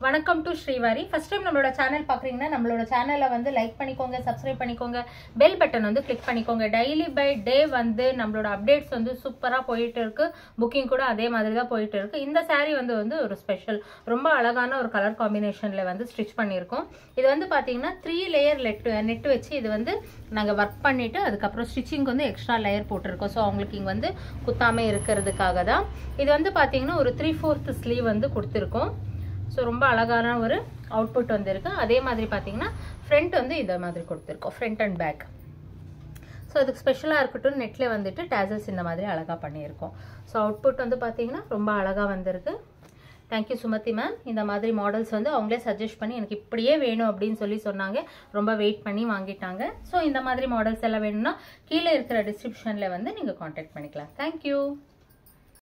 வணக்கம் to Srivari first time நம்மளோட channel பார்க்குறீங்கன்னா நம்மளோட சேனலை வந்து லைக் பண்ணிக்கோங்க சப்ஸ்கிரைப் பண்ணிக்கோங்க பெல் பட்டன் வந்து கிளிக் பண்ணிக்கோங்க டெய்லி பை டே வந்து நம்மளோட அப்டேட்ஸ் வந்து சூப்பராக போயிட்டு இருக்கு புக்கிங் கூட அதே மாதிரி தான் போயிட்டு இருக்கு இந்த saree வந்து வந்து ஒரு ஸ்பெஷல் ரொம்ப அழகான ஒரு கலர் காம்பினேஷனில் வந்து ஸ்டிச் பண்ணியிருக்கோம் இது வந்து பார்த்தீங்கன்னா த்ரீ லேயர் லெட் நெட் வச்சு இது வந்து நாங்கள் ஒர்க் பண்ணிவிட்டு அதுக்கப்புறம் ஸ்டிச்சிங்க்கு வந்து எக்ஸ்ட்ரா லேயர் போட்டிருக்கோம் ஸோ அவங்களுக்கு இங்கே வந்து குத்தாமல் இருக்கிறதுக்காக தான் இது வந்து பார்த்தீங்கன்னா ஒரு த்ரீ ஃபோர்த் ஸ்லீவ் வந்து கொடுத்துருக்கோம் ஸோ ரொம்ப அழகான ஒரு அவுட்புட் வந்திருக்கு அதே மாதிரி பார்த்தீங்கன்னா ஃப்ரண்ட் வந்து இதை மாதிரி கொடுத்துருக்கோம் ஃப்ரண்ட் அண்ட் பேக் ஸோ அதுக்கு ஸ்பெஷலாக இருக்கட்டும் நெட்டில் வந்துட்டு டேசல்ஸ் இந்த மாதிரி அழகாக பண்ணியிருக்கோம் ஸோ அவுட்புட் வந்து பார்த்தீங்கன்னா ரொம்ப அழகாக வந்திருக்கு தேங்க்யூ சுமதி மேம் இந்த மாதிரி மாடல்ஸ் வந்து அவங்களே சஜஸ்ட் பண்ணி எனக்கு இப்படியே வேணும் அப்படின்னு சொல்லி சொன்னாங்க ரொம்ப வெயிட் பண்ணி வாங்கிட்டாங்க ஸோ இந்த மாதிரி மாடல்ஸ் எல்லாம் வேணும்னா கீழே இருக்கிற டிஸ்கிரிப்ஷனில் வந்து நீங்கள் காண்டாக்ட் பண்ணிக்கலாம் தேங்க்யூ